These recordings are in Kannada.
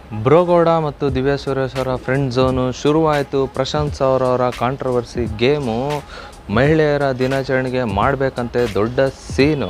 ಬ್ರೋಗೌಡ ಮತ್ತು ದಿವ್ಯಾ ಸುರೇಶ್ ಅವರ ಫ್ರೆಂಡ್ ಝೋನು ಶುರುವಾಯಿತು ಪ್ರಶಾಂತ್ ಸೌರ್ ಅವರ ಕಾಂಟ್ರವರ್ಸಿ ಗೇಮು ಮಹಿಳೆಯರ ದಿನಾಚರಣೆಗೆ ಮಾಡಬೇಕಂತೆ ದೊಡ್ಡ ಸೀನು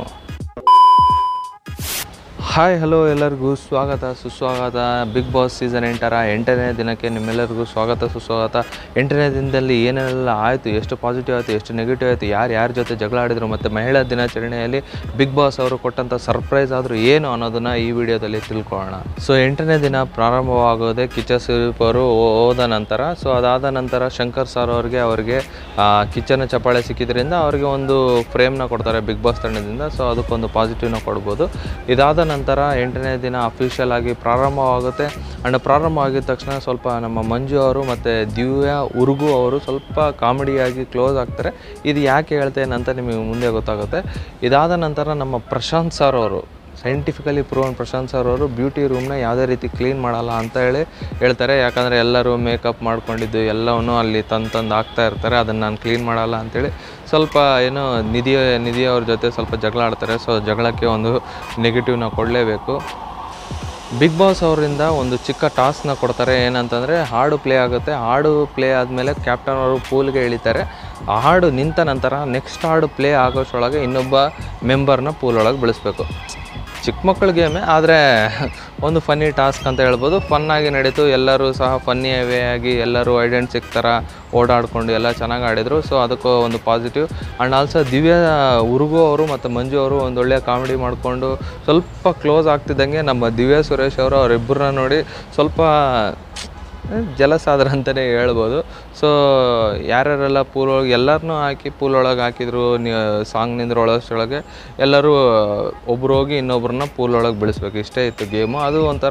ಹಾಯ್ ಹಲೋ ಎಲ್ಲರಿಗೂ ಸ್ವಾಗತ ಸುಸ್ವಾಗತ ಬಿಗ್ ಬಾಸ್ ಸೀಸನ್ ಎಂಟರ ಎಂಟನೇ ದಿನಕ್ಕೆ ನಿಮ್ಮೆಲ್ಲರಿಗೂ ಸ್ವಾಗತ ಸುಸ್ವಾಗತ ಎಂಟನೇ ದಿನದಲ್ಲಿ ಏನೆಲ್ಲ ಆಯಿತು ಎಷ್ಟು ಪಾಸಿಟಿವ್ ಆಯಿತು ಎಷ್ಟು ನೆಗೆಟಿವ್ ಆಯಿತು ಯಾರು ಯಾರ ಜೊತೆ ಜಗಳ ಆಡಿದ್ರು ಮತ್ತು ಮಹಿಳಾ ದಿನಾಚರಣೆಯಲ್ಲಿ ಬಿಗ್ ಬಾಸ್ ಅವರು ಕೊಟ್ಟಂಥ ಸರ್ಪ್ರೈಸ್ ಆದರೂ ಏನು ಅನ್ನೋದನ್ನು ಈ ವಿಡಿಯೋದಲ್ಲಿ ತಿಳ್ಕೊಳ್ಳೋಣ ಸೊ ಎಂಟನೇ ದಿನ ಪ್ರಾರಂಭವಾಗೋದೇ ಕಿಚ್ಚ ಸುದೀಪ್ ಅವರು ಹೋ- ಹೋದ ನಂತರ ಸೊ ಅದಾದ ನಂತರ ಶಂಕರ್ ಸರ್ ಅವ್ರಿಗೆ ಅವರಿಗೆ ಕಿಚ್ಚನ ಚಪ್ಪಾಳೆ ಸಿಕ್ಕಿದ್ರಿಂದ ಅವರಿಗೆ ಒಂದು ಫ್ರೇಮ್ನ ಕೊಡ್ತಾರೆ ಬಿಗ್ ಬಾಸ್ ತಂಡದಿಂದ ಸೊ ಅದಕ್ಕೊಂದು ಪಾಸಿಟಿವ್ನ ಕೊಡ್ಬೋದು ಇದಾದ ನಂತರ ಎಂಟನೇ ದಿನ ಅಫಿಷಿಯಲ್ ಆಗಿ ಪ್ರಾರಂಭವಾಗುತ್ತೆ ಆ್ಯಂಡ್ ಪ್ರಾರಂಭ ಆಗಿದ ತಕ್ಷಣ ಸ್ವಲ್ಪ ನಮ್ಮ ಮಂಜು ಅವರು ಮತ್ತು ದಿವ್ಯಾ ಉರುಗು ಅವರು ಸ್ವಲ್ಪ ಕಾಮಿಡಿಯಾಗಿ ಕ್ಲೋಸ್ ಆಗ್ತಾರೆ ಇದು ಯಾಕೆ ಹೇಳ್ತೇನೆ ಅಂತ ನಿಮಗೆ ಮುಂದೆ ಗೊತ್ತಾಗುತ್ತೆ ಇದಾದ ನಂತರ ನಮ್ಮ ಪ್ರಶಾಂತ್ ಸರ್ ಅವರು ಸೈಂಟಿಫಿಕಲಿ ಪ್ರೂವನ್ ಪ್ರಶಾಂತ್ ಸರ್ ಅವರು ಬ್ಯೂಟಿ ರೂಮ್ನ ಯಾವುದೇ ರೀತಿ ಕ್ಲೀನ್ ಮಾಡಲ್ಲ ಅಂತ ಹೇಳಿ ಹೇಳ್ತಾರೆ ಯಾಕಂದರೆ ಎಲ್ಲರೂ ಮೇಕಪ್ ಮಾಡ್ಕೊಂಡಿದ್ದು ಎಲ್ಲವನ್ನೂ ಅಲ್ಲಿ ತಂದು ತಂದು ಹಾಕ್ತಾ ಇರ್ತಾರೆ ಅದನ್ನು ನಾನು ಕ್ಲೀನ್ ಮಾಡಲ್ಲ ಅಂತೇಳಿ ಸ್ವಲ್ಪ ಏನೋ ನಿಧಿ ನಿಧಿ ಅವ್ರ ಜೊತೆ ಸ್ವಲ್ಪ ಜಗಳ ಆಡ್ತಾರೆ ಸೊ ಜಗಳಕ್ಕೆ ಒಂದು ನೆಗೆಟಿವ್ನ ಕೊಡಲೇಬೇಕು ಬಿಗ್ ಬಾಸ್ ಅವರಿಂದ ಒಂದು ಚಿಕ್ಕ ಟಾಸ್ಕ್ನ ಕೊಡ್ತಾರೆ ಏನಂತಂದರೆ ಹಾಡು ಪ್ಲೇ ಆಗುತ್ತೆ ಹಾಡು ಪ್ಲೇ ಆದಮೇಲೆ ಕ್ಯಾಪ್ಟನ್ ಅವರು ಪೂಲ್ಗೆ ಇಳಿತಾರೆ ಆ ಹಾಡು ನಿಂತ ನಂತರ ನೆಕ್ಸ್ಟ್ ಹಾಡು ಪ್ಲೇ ಆಗೋಷ್ಟೊಳಗೆ ಇನ್ನೊಬ್ಬ ಮೆಂಬರ್ನ ಪೂಲ್ ಒಳಗೆ ಬೆಳೆಸ್ಬೇಕು ಚಿಕ್ಕ ಮಕ್ಕಳ ಗೇಮೇ ಆದರೆ ಒಂದು ಫನ್ನಿ ಟಾಸ್ಕ್ ಅಂತ ಹೇಳ್ಬೋದು ಫನ್ನಾಗಿ ನಡೀತು ಎಲ್ಲರೂ ಸಹ ಫನ್ನಿ ವೇ ಆಗಿ ಎಲ್ಲರೂ ಐಡೆಂಟ್ ಸಿಗ್ತಾರ ಓಡಾಡಿಕೊಂಡು ಎಲ್ಲ ಚೆನ್ನಾಗಿ ಆಡಿದರು ಸೊ ಅದಕ್ಕೂ ಒಂದು positive and also Divya Uruduga ಅವರು ಮತ್ತು ಮಂಜು ಅವರು ಒಂದು ಒಳ್ಳೆಯ ಕಾಮಿಡಿ ಮಾಡಿಕೊಂಡು ಸ್ವಲ್ಪ ಕ್ಲೋಸ್ ಆಗ್ತಿದ್ದಂಗೆ ನಮ್ಮ ದಿವ್ಯಾ ಸುರೇಶ್ ಅವರು ಅವರಿಬ್ಬರನ್ನ ನೋಡಿ ಸ್ವಲ್ಪ ಜಲಸ್ ಆದ್ರೆ ಅಂತಲೇ ಹೇಳ್ಬೋದು ಸೊ ಯಾರ್ಯಾರೆಲ್ಲ ಪೂಲ್ ಒಳಗೆ ಎಲ್ಲರನ್ನೂ ಹಾಕಿ ಪೂಲ್ ಒಳಗೆ ಹಾಕಿದ್ರು ಸಾಂಗ್ ನಿಂದ್ರ ಒಳಗಷ್ಟೊಳಗೆ ಎಲ್ಲರೂ ಒಬ್ರು ಹೋಗಿ ಇನ್ನೊಬ್ರನ್ನ ಪೂಲ್ ಒಳಗೆ ಬೆಳೆಸ್ಬೇಕು ಇಷ್ಟೇ ಇತ್ತು ಗೇಮು ಅದು ಒಂಥರ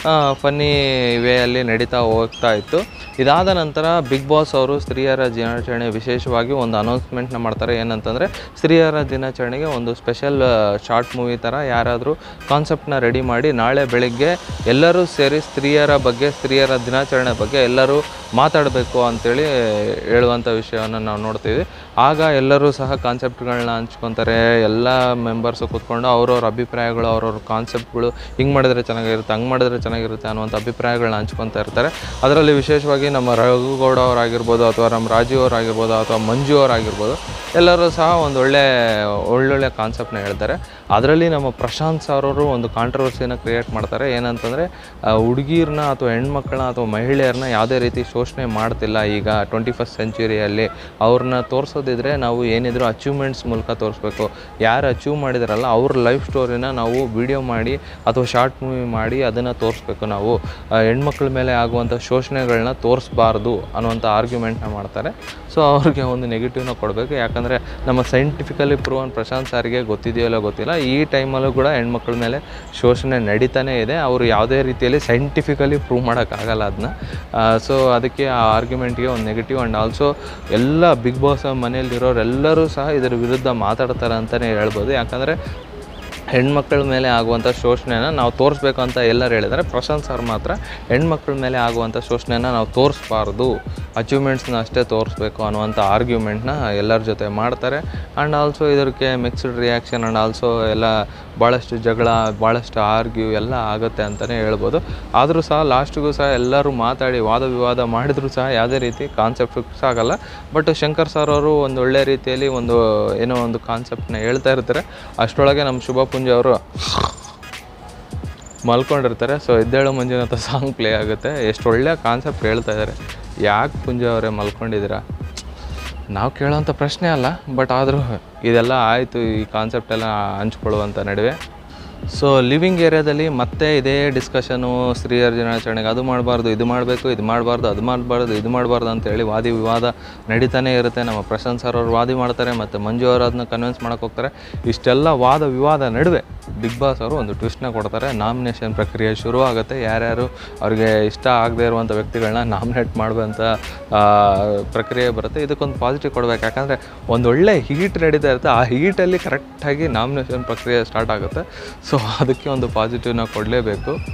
ಫನ್ನಿ ವೇಯಲ್ಲಿ ನಡೀತಾ ಹೋಗ್ತಾ ಇತ್ತು ಇದಾದ ನಂತರ ಬಿಗ್ ಬಾಸ್ ಅವರು ಸ್ತ್ರೀಯರ ದಿನಾಚರಣೆ ವಿಶೇಷವಾಗಿ ಒಂದು ಅನೌನ್ಸ್ಮೆಂಟ್ನ ಮಾಡ್ತಾರೆ ಏನಂತಂದರೆ ಸ್ತ್ರೀಯರ ದಿನಾಚರಣೆಗೆ ಒಂದು ಸ್ಪೆಷಲ್ ಶಾರ್ಟ್ ಮೂವಿ ಥರ ಯಾರಾದರೂ ಕಾನ್ಸೆಪ್ಟ್ನ ರೆಡಿ ಮಾಡಿ ನಾಳೆ ಬೆಳಿಗ್ಗೆ ಎಲ್ಲರೂ ಸೇರಿ ಸ್ತ್ರೀಯರ ಬಗ್ಗೆ ಸ್ತ್ರೀಯರ ದಿನಾಚರಣೆ ಬಗ್ಗೆ ಎಲ್ಲರೂ ಮಾತಾಡಬೇಕು ಅಂತೇಳಿ ಹೇಳುವಂಥ ವಿಷಯವನ್ನು ನಾವು ನೋಡ್ತೀವಿ ಆಗ ಎಲ್ಲರೂ ಸಹ ಕಾನ್ಸೆಪ್ಟ್ಗಳನ್ನ ಹಂಚ್ಕೊತಾರೆ ಎಲ್ಲ ಮೆಂಬರ್ಸು ಕೂತ್ಕೊಂಡು ಅವ್ರವ್ರ ಅಭಿಪ್ರಾಯಗಳು ಅವ್ರವ್ರ ಕಾನ್ಸೆಪ್ಟ್ಗಳು ಹಿಂಗೆ ಮಾಡಿದ್ರೆ ಚೆನ್ನಾಗಿರುತ್ತೆ ಹಂಗೆ ಮಾಡಿದ್ರೆ ಚೆನ್ನಾಗಿರುತ್ತೆ ಅನ್ನುವಂಥ ಅಭಿಪ್ರಾಯಗಳನ್ನ ಹಂಚ್ಕೊತಾ ಇರ್ತಾರೆ ಅದರಲ್ಲಿ ವಿಶೇಷವಾಗಿ ನಮ್ಮ ರಘುಗೌಡ ಅವರಾಗಿರ್ಬೋದು ಅಥವಾ ನಮ್ಮ ರಾಜೀವ್ ಅವರಾಗಿರ್ಬೋದು ಅಥವಾ ಮಂಜು ಅವರಾಗಿರ್ಬೋದು ಎಲ್ಲರೂ ಸಹ ಒಂದು ಒಳ್ಳೆ ಒಳ್ಳೊಳ್ಳೆ ಕಾನ್ಸೆಪ್ಟ್ನ ಹೇಳ್ತಾರೆ ಅದರಲ್ಲಿ ನಮ್ಮ ಪ್ರಶಾಂತ್ ಸರ್ ಅವರು ಒಂದು ಕಾಂಟ್ರವರ್ಸಿನ ಕ್ರಿಯೇಟ್ ಮಾಡ್ತಾರೆ ಏನಂತಂದರೆ ಹುಡುಗಿರನ್ನ ಅಥವಾ ಹೆಣ್ಮಕ್ಳನ್ನ ಅಥವಾ ಮಹಿಳೆಯರನ್ನ ಯಾವುದೇ ರೀತಿ ಶೋಷಣೆ ಮಾಡ್ತಿಲ್ಲ ಈಗ ಟ್ವೆಂಟಿ ಫಸ್ಟ್ ಸೆಂಚುರಿಯಲ್ಲಿ ಅವ್ರನ್ನ ತೋರಿಸೋದಿದ್ರೆ ನಾವು ಏನಿದ್ರು ಅಚೀವ್ಮೆಂಟ್ಸ್ ಮೂಲಕ ತೋರಿಸ್ಬೇಕು ಯಾರು ಅಚೀವ್ ಮಾಡಿದಾರಲ್ಲ ಅವ್ರ ಲೈಫ್ ಸ್ಟೋರಿನ ನಾವು ವಿಡಿಯೋ ಮಾಡಿ ಅಥವಾ ಶಾರ್ಟ್ ಮೂವಿ ಮಾಡಿ ಅದನ್ನು ತೋರಿಸ್ಬೇಕು ನಾವು ಆ, ಹೆಣ್ಮಕ್ಳ ಮೇಲೆ ಆಗುವಂಥ ಶೋಷಣೆಗಳನ್ನ ತೋರಿಸ್ಬಾರ್ದು ಅನ್ನುವಂಥ ಆರ್ಗ್ಯುಮೆಂಟ್ನ ಮಾಡ್ತಾರೆ ಸೊ ಅವ್ರಿಗೆ ಒಂದು ನೆಗೆಟಿವ್ನ ಕೊಡಬೇಕು ಯಾಕಂದರೆ ನಮ್ಮ ಸೈಂಟಿಫಿಕಲಿ ಪ್ರೂವನ್ ಪ್ರಶಾಂತ್ ಸಾರಿಗೆ ಗೊತ್ತಿದೆಯೋ ಇಲ್ಲೋ ಗೊತ್ತಿಲ್ಲ ಈ ಟೈಮಲ್ಲೂ ಕೂಡ ಹೆಣ್ಮಕ್ಳ ಮೇಲೆ ಶೋಷಣೆ ನಡೀತಾನೇ ಇದೆ ಅವರು ಯಾವುದೇ ರೀತಿಯಲ್ಲಿ ಸೈಂಟಿಫಿಕಲಿ ಪ್ರೂವ್ ಮಾಡೋಕ್ಕಾಗಲ್ಲ ಅದನ್ನ ಸೊ ಅದಕ್ಕೆ ಆ ಆರ್ಗ್ಯುಮೆಂಟ್ಗೆ ಒಂದು ನೆಗೆಟಿವ್ ಆ್ಯಂಡ್ ಆಲ್ಸೋ ಎಲ್ಲ ಬಿಗ್ ಬಾಸ್ ಮನೆಯಲ್ಲಿರೋರೆಲ್ಲರೂ ಸಹ ಇದರ ವಿರುದ್ಧ ಮಾತಾಡ್ತಾರೆ ಅಂತಲೇ ಹೇಳ್ಬೋದು ಯಾಕಂದರೆ ಹೆಣ್ಮಕ್ಳ ಮೇಲೆ ಆಗುವಂಥ ಶೋಷಣೆನ ನಾವು ತೋರಿಸ್ಬೇಕು ಅಂತ ಎಲ್ಲರೂ ಹೇಳಿದ್ದಾರೆ ಪ್ರಶಾಂತ್ ಸರ್ ಮಾತ್ರ ಹೆಣ್ಮಕ್ಳ ಮೇಲೆ ಆಗುವಂಥ ಶೋಷಣೆನ ನಾವು ತೋರಿಸ್ಬಾರ್ದು ಅಚೀವ್ಮೆಂಟ್ಸ್ನ ಅಷ್ಟೇ ತೋರಿಸ್ಬೇಕು ಅನ್ನುವಂಥ ಆರ್ಗ್ಯುಮೆಂಟ್ನ ಎಲ್ಲರ ಜೊತೆ ಮಾಡ್ತಾರೆ ಆ್ಯಂಡ್ ಆಲ್ಸೋ ಇದಕ್ಕೆ ಮಿಕ್ಸ್ಡ್ ರಿಯಾಕ್ಷನ್ ಆ್ಯಂಡ್ ಆಲ್ಸೋ ಎಲ್ಲ ಭಾಳಷ್ಟು ಜಗಳ ಭಾಳಷ್ಟು ಆರ್ಗ್ಯೂ ಎಲ್ಲ ಆಗುತ್ತೆ ಅಂತಲೇ ಹೇಳ್ಬೋದು ಆದರೂ ಸಹ ಲಾಸ್ಟಿಗೂ ಸಹ ಎಲ್ಲರೂ ಮಾತಾಡಿ ವಾದ ವಿವಾದ ಮಾಡಿದರೂ ಸಹ ಯಾವುದೇ ರೀತಿ ಕಾನ್ಸೆಪ್ಟ್ ಫಿಕ್ಸ್ ಆಗಲ್ಲ ಬಟ್ ಶಂಕರ್ ಸರ್ ಅವರು ಒಂದು ಒಳ್ಳೆ ರೀತಿಯಲ್ಲಿ ಒಂದು ಏನೋ ಒಂದು ಕಾನ್ಸೆಪ್ಟ್ನ ಹೇಳ್ತಾ ಇರ್ತಾರೆ ಅಷ್ಟರೊಳಗೆ ನಮ್ಮ ಶುಭ ಪುಂಜ ಅವರು ಮಲ್ಕೊಂಡಿರ್ತಾರೆ ಸೊ ಎದ್ದೇಳು ಮಂಜುನಾಥ ಸಾಂಗ್ ಪ್ಲೇ ಆಗುತ್ತೆ ಎಷ್ಟು ಒಳ್ಳೆಯ ಕಾನ್ಸೆಪ್ಟ್ ಹೇಳ್ತಾ ಇದ್ದಾರೆ ಯಾಕೆ ಪುಂಜ ಅವರೇ ಮಲ್ಕೊಂಡಿದ್ದೀರಾ ನಾವು ಕೇಳೋವಂಥ ಪ್ರಶ್ನೆ ಅಲ್ಲ ಬಟ್ ಆದರೂ ಇದೆಲ್ಲ ಆಯಿತು ಈ ಕಾನ್ಸೆಪ್ಟ್ ಎಲ್ಲ ಹಂಚ್ಕೊಳ್ಳುವಂಥ ನಡುವೆ ಸೊ ಲಿವಿಂಗ್ ಏರಿಯಾದಲ್ಲಿ ಮತ್ತೆ ಇದೇ ಡಿಸ್ಕಷನು ಸ್ತ್ರೀಯರ ದಿನಾಚರಣೆಗೆ ಅದು ಮಾಡಬಾರ್ದು ಇದು ಮಾಡಬೇಕು ಇದು ಮಾಡಬಾರ್ದು ಅದು ಮಾಡಬಾರ್ದು ಇದು ಮಾಡಬಾರ್ದು ಅಂತೇಳಿ ವಾದಿ ವಿವಾದ ನಡೀತಾನೆ ಇರುತ್ತೆ ನಮ್ಮ ಪ್ರಶಾಂತ್ ಸರ್ ಅವರು ವಾದಿ ಮಾಡ್ತಾರೆ ಮತ್ತು ಮಂಜು ಅವರು ಅದನ್ನ ಕನ್ವಿನ್ಸ್ ಮಾಡೋಕೆ ಹೋಗ್ತಾರೆ ಇಷ್ಟೆಲ್ಲ ವಾದ ವಿವಾದ ನಡುವೆ ಬಿಗ್ ಬಾಸ್ ಅವರು ಒಂದು ಟ್ವಿಸ್ಟ್ನ ಕೊಡ್ತಾರೆ ನಾಮಿನೇಷನ್ ಪ್ರಕ್ರಿಯೆ ಶುರು ಆಗುತ್ತೆ ಯಾರ್ಯಾರು ಅವ್ರಿಗೆ ಇಷ್ಟ ಆಗದೇ ಇರುವಂಥ ವ್ಯಕ್ತಿಗಳನ್ನ ನಾಮಿನೇಟ್ ಮಾಡುವಂಥ ಆ, ಪ್ರಕ್ರಿಯೆ ಬರುತ್ತೆ ಇದಕ್ಕೊಂದು ಪಾಸಿಟಿವ್ ಕೊಡಬೇಕು ಯಾಕಂದರೆ ಒಂದು ಒಳ್ಳೆ ಹೀಟ್ ನಡೀತಾ ಇರುತ್ತೆ ಆ ಹೀಟಲ್ಲಿ ಕರೆಕ್ಟಾಗಿ ನಾಮಿನೇಷನ್ ಪ್ರಕ್ರಿಯೆ ಸ್ಟಾರ್ಟ್ ಆಗುತ್ತೆ ಸೊ ಅದಕ್ಕೆ ಒಂದು ಪಾಸಿಟಿವ್ನ ಕೊಡಲೇಬೇಕು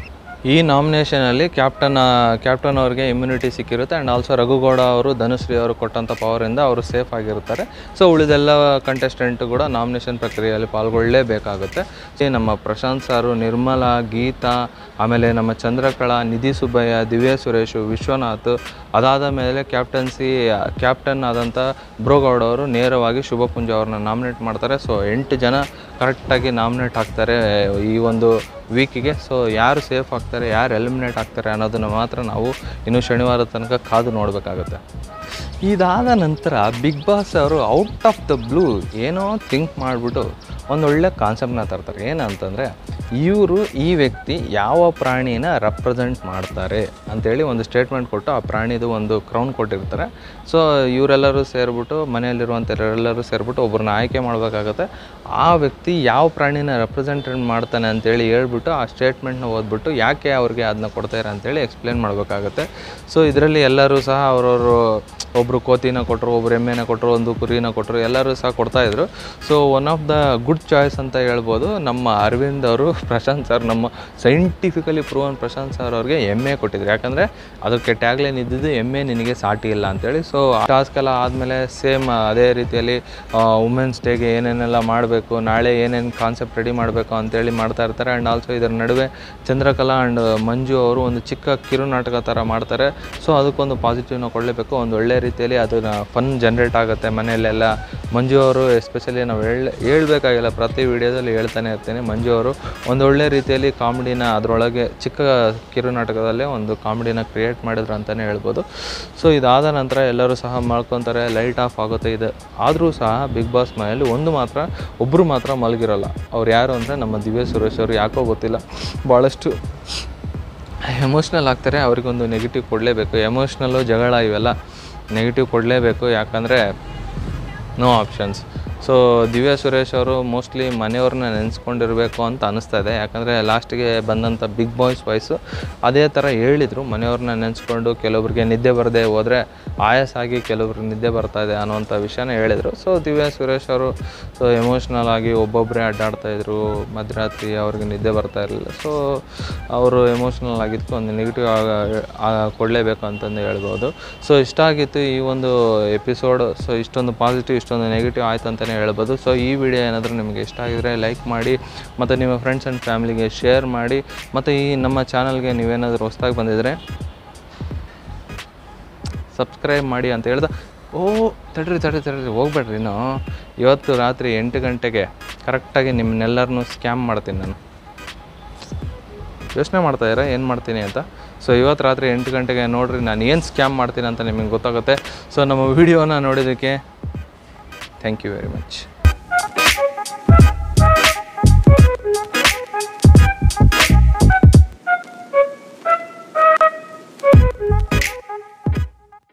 ಈ ನಾಮಿನೇಷನಲ್ಲಿ ಕ್ಯಾಪ್ಟನ್ ಕ್ಯಾಪ್ಟನ್ ಅವ್ರಿಗೆ ಇಮ್ಯುನಿಟಿ ಸಿಕ್ಕಿರುತ್ತೆ ಆ್ಯಂಡ್ ಆಲ್ಸೋ ರಘುಗೌಡ ಅವರು ಧನುಶ್ರೀ ಅವರು ಕೊಟ್ಟಂಥ ಪವರಿಂದ ಅವರು ಸೇಫ್ ಆಗಿರ್ತಾರೆ ಸೊ ಉಳಿದೆಲ್ಲ ಕಂಟೆಸ್ಟೆಂಟ್ ಕೂಡ ನಾಮಿನೇಷನ್ ಪ್ರಕ್ರಿಯೆಯಲ್ಲಿ ಪಾಲ್ಗೊಳ್ಳಲೇಬೇಕಾಗುತ್ತೆ ಈ ನಮ್ಮ ಪ್ರಶಾಂತ್ ಸಾರು ನಿರ್ಮಲಾ ಗೀತಾ ಆಮೇಲೆ ನಮ್ಮ ಚಂದ್ರಕಳಾ ನಿಧಿ ಸುಬ್ಬಯ್ಯ ದಿವ್ಯ ಸುರೇಶು ವಿಶ್ವನಾಥ್ ಅದಾದ ಮೇಲೆ ಕ್ಯಾಪ್ಟನ್ಸಿ ಕ್ಯಾಪ್ಟನ್ ಆದಂಥ ಬ್ರೋಗೌಡ ಅವರು ನೇರವಾಗಿ ಶುಭಪುಂಜ ಅವ್ರನ್ನ ನಾಮಿನೇಟ್ ಮಾಡ್ತಾರೆ ಸೊ ಎಂಟು ಜನ ಕರೆಕ್ಟಾಗಿ ನಾಮಿನೇಟ್ ಆಗ್ತಾರೆ ಈ ಒಂದು ವೀಕಿಗೆ ಸೊ ಯಾರು ಸೇಫ್ ಆಗ್ತಾರೆ ಯಾರು ಎಲಿಮಿನೇಟ್ ಆಗ್ತಾರೆ ಅನ್ನೋದನ್ನು ಮಾತ್ರ ನಾವು ಇನ್ನು ಶನಿವಾರ ತನಕ ಕಾದು ನೋಡಬೇಕಾಗುತ್ತೆ ಇದಾದ ನಂತರ ಬಿಗ್ ಬಾಸ್ ಅವರು ಔಟ್ ಆಫ್ ದ ಬ್ಲೂ ಏನೋ ಥಿಂಕ್ ಮಾಡಿಬಿಟ್ಟು ಒಂದೊಳ್ಳೆ ಕಾನ್ಸೆಪ್ಟ್ನ ತರ್ತಾರೆ ಏನಂತಂದರೆ ಇವರು ಈ ವ್ಯಕ್ತಿ ಯಾವ ಪ್ರಾಣಿನ ರೆಪ್ರೆಸೆಂಟ್ ಮಾಡ್ತಾರೆ ಅಂತೇಳಿ ಒಂದು ಸ್ಟೇಟ್ಮೆಂಟ್ ಕೊಟ್ಟು ಆ ಪ್ರಾಣಿದು ಒಂದು ಕ್ರೌನ್ ಕೊಟ್ಟಿರ್ತಾರೆ ಸೊ ಇವರೆಲ್ಲರೂ ಸೇರಿಬಿಟ್ಟು ಮನೆಯಲ್ಲಿರುವಂಥ ಎಲ್ಲರೂ ಸೇರಿಬಿಟ್ಟು ಒಬ್ಬರನ್ನ ಆಯ್ಕೆ ಮಾಡಬೇಕಾಗತ್ತೆ ಆ ವ್ಯಕ್ತಿ ಯಾವ ಪ್ರಾಣಿನ ರೆಪ್ರೆಸೆಂಟ್ ಮಾಡ್ತಾನೆ ಅಂತೇಳಿ ಹೇಳ್ಬಿಟ್ಟು ಆ ಸ್ಟೇಟ್ಮೆಂಟ್ನ ಓದ್ಬಿಟ್ಟು ಯಾಕೆ ಅವ್ರಿಗೆ ಅದನ್ನ ಕೊಡ್ತಾರೆ ಅಂತೇಳಿ ಎಕ್ಸ್ಪ್ಲೇನ್ ಮಾಡಬೇಕಾಗತ್ತೆ ಸೊ ಇದರಲ್ಲಿ ಎಲ್ಲರೂ ಸಹ ಅವರವರು ಒಬ್ಬರು ಕೋತಿನ ಕೊಟ್ಟರು ಒಬ್ರು ಎಮ್ಮೆನ ಕೊಟ್ಟರು ಒಂದು ಕುರಿನ ಕೊಟ್ಟರು ಎಲ್ಲರೂ ಸಹ ಕೊಡ್ತಾಯಿದ್ರು so one of the good choice ಅಂತ ಹೇಳ್ಬೋದು ನಮ್ಮ ಅರವಿಂದ್ ಅವರು ಪ್ರಶಾಂತ್ ಸರ್ ನಮ್ಮ ಸೈಂಟಿಫಿಕಲಿ ಪ್ರೂವನ್ ಪ್ರಶಾಂತ್ ಸರ್ ಅವ್ರಿಗೆ ಎಮ್ಮೆ ಕೊಟ್ಟಿದ್ರು ಯಾಕಂದರೆ ಅದಕ್ಕೆ ಟ್ಯಾಗ್ಲೈನ್ ಇದ್ದಿದ್ದು ಎಮ್ಮೆ ನಿನಗೆ ಸಾಟಿ ಇಲ್ಲ ಅಂತೇಳಿ ಸೊ ಟಾಸ್ಕ್ ಎಲ್ಲ ಆದಮೇಲೆ ಸೇಮ್ ಅದೇ ರೀತಿಯಲ್ಲಿ ವುಮೆನ್ಸ್ ಡೇಗೆ ಏನೇನೆಲ್ಲ ಮಾಡಬೇಕು ನಾಳೆ ಏನೇನು ಕಾನ್ಸೆಪ್ಟ್ ರೆಡಿ ಮಾಡಬೇಕು ಅಂತೇಳಿ ಮಾಡ್ತಾ ಇರ್ತಾರೆ ಆ್ಯಂಡ್ ಆಲ್ಸೋ ಇದರ ನಡುವೆ ಚಂದ್ರಕಲಾ ಆ್ಯಂಡ್ ಮಂಜು ಅವರು ಒಂದು ಚಿಕ್ಕ ಕಿರುನಾಟಕ ಥರ ಮಾಡ್ತಾರೆ ಸೊ ಅದಕ್ಕೊಂದು ಪಾಸಿಟಿವ್ನ ಕೊಡಲೇಬೇಕು ಒಂದು ಒಳ್ಳೆ ರೀತಿಯಲ್ಲಿ ಅದನ್ನ ಫನ್ ಜನ್ರೇಟ್ ಆಗುತ್ತೆ ಮನೆಯಲ್ಲೆಲ್ಲ ಮಂಜು ಅವರು ಎಸ್ಪೆಷಲಿ ನಾವು ಹೇಳ್ ಹೇಳ್ಬೇಕಾಗಿಲ್ಲ ಪ್ರತಿ ವಿಡಿಯೋದಲ್ಲಿ ಹೇಳ್ತಾನೆ ಇರ್ತೀನಿ ಮಂಜು ಅವರು ಒಂದು ಒಳ್ಳೆ ರೀತಿಯಲ್ಲಿ ಕಾಮಿಡಿನ ಅದರೊಳಗೆ ಚಿಕ್ಕ ಕಿರುನಾಟಕದಲ್ಲೇ ಒಂದು ಕಾಮಿಡಿನ ಕ್ರಿಯೇಟ್ ಮಾಡಿದ್ರು ಅಂತಲೇ ಹೇಳ್ಬೋದು ಸೊ ಇದಾದ ನಂತರ ಎಲ್ಲರೂ ಸಹ ಮಾಡ್ಕೊತಾರೆ ಲೈಟ್ ಆಫ್ ಆಗುತ್ತೆ ಇದು ಆದರೂ ಸಹ ಬಿಗ್ ಬಾಸ್ ಮನೆಯಲ್ಲಿ ಒಂದು ಮಾತ್ರ ಒಬ್ಬರು ಮಾತ್ರ ಮಲಗಿರಲ್ಲ ಅವ್ರು ಯಾರು ಅಂದರೆ ನಮ್ಮ ದಿವ್ಯ ಸುರೇಶ್ ಅವರು ಯಾಕೋ ಗೊತ್ತಿಲ್ಲ ಭಾಳಷ್ಟು ಎಮೋಷ್ನಲ್ ಆಗ್ತಾರೆ ಅವ್ರಿಗೊಂದು ನೆಗೆಟಿವ್ ಕೊಡಲೇಬೇಕು ಎಮೋಷ್ನಲ್ಲು ಜಗಳ ಇವೆಲ್ಲ ನೆಗೆಟಿವ್ ಕೊಡಲೇಬೇಕು ಯಾಕಂದರೆ no options so Divya Suresh ಅವರು ಮೋಸ್ಟ್ಲಿ ಮನೆಯವ್ರನ್ನ ನೆನೆಸ್ಕೊಂಡಿರಬೇಕು ಅಂತ ಅನಿಸ್ತಾ ಇದೆ ಯಾಕಂದರೆ ಲಾಸ್ಟಿಗೆ ಬಂದಂಥ ಬಿಗ್ ಬಾಯ್ಸ್ ವಾಯ್ಸು ಅದೇ ಥರ ಹೇಳಿದರು ಮನೆಯವ್ರನ್ನ ನೆನೆಸ್ಕೊಂಡು ಕೆಲವೊಬ್ರಿಗೆ ನಿದ್ದೆ ಬರದೆ ಹೋದರೆ ಆಯಾಸ ಆಗಿ ಕೆಲವ್ರಿಗೆ ನಿದ್ದೆ ಬರ್ತಾ ಇದೆ ಅನ್ನೋವಂಥ ವಿಷಯನ ಹೇಳಿದರು ಸೊ ದಿವ್ಯಾ ಸುರೇಶ್ ಅವರು ಸೊ ಎಮೋಷ್ನಲ್ ಆಗಿ ಒಬ್ಬೊಬ್ಬರೇ ಅಡ್ಡಾಡ್ತಾಯಿದ್ರು ಮಧ್ಯರಾತ್ರಿ ಅವ್ರಿಗೆ ನಿದ್ದೆ ಬರ್ತಾ ಇರಲಿಲ್ಲ ಸೊ ಅವರು ಎಮೋಷ್ನಲ್ ಆಗಿದ್ದಕ್ಕೆ ಒಂದು ನೆಗೆಟಿವ್ ಕೊಡಲೇಬೇಕು ಅಂತಂದು ಹೇಳ್ಬೋದು ಸೊ ಇಷ್ಟ ಆಗಿತ್ತು ಈ ಒಂದು ಎಪಿಸೋಡ್ ಸೊ ಇಷ್ಟೊಂದು ಪಾಸಿಟಿವ್ ಇಷ್ಟೊಂದು ನೆಗೆಟಿವ್ ಆಯ್ತು ಅಂತಲೇ ಹೇಳ್ಬೋದು ಸೊ ಈ ವಿಡಿಯೋ ಏನಾದರೂ ನಿಮಗೆ ಇಷ್ಟ ಆಗಿದರೆ ಲೈಕ್ ಮಾಡಿ ಮತ್ತು ನಿಮ್ಮ ಫ್ರೆಂಡ್ಸ್ ಆ್ಯಂಡ್ ಫ್ಯಾಮಿಲಿಗೆ ಶೇರ್ ಮಾಡಿ ಮತ್ತು ಈ ನಮ್ಮ ಚಾನಲ್ಗೆ ನೀವೇನಾದರೂ ಹೊಸ್ದಾಗಿ ಬಂದಿದ್ದರೆ ಸಬ್ಸ್ಕ್ರೈಬ್ ಮಾಡಿ ಅಂತ ಹೇಳ್ದೆ ಓ ತಡ್ರಿ ತಡ್ರಿ ತಡ್ರಿ ಹೋಗ್ಬೇಡ್ರಿ ಇನ್ನು ಇವತ್ತು ರಾತ್ರಿ ಎಂಟು ಗಂಟೆಗೆ ಕರೆಕ್ಟಾಗಿ ನಿಮ್ಮನ್ನೆಲ್ಲರನ್ನೂ ಸ್ಕ್ಯಾಮ್ ಮಾಡ್ತೀನಿ ನಾನು ಯೋಚನೆ ಮಾಡ್ತಾ ಇದ್ದೀರಾ ಏನು ಮಾಡ್ತೀನಿ ಅಂತ ಸೊ ಇವತ್ತು ರಾತ್ರಿ ಎಂಟು ಗಂಟೆಗೆ ನೋಡಿರಿ ನಾನು ಏನು ಸ್ಕ್ಯಾಮ್ ಮಾಡ್ತೀನಿ ಅಂತ ನಿಮಗೆ ಗೊತ್ತಾಗುತ್ತೆ ಸೊ ನಮ್ಮ ವಿಡಿಯೋನ ನೋಡಿದ್ದಕ್ಕೆ ಥ್ಯಾಂಕ್ ಯು ವೆರಿ ಮಚ್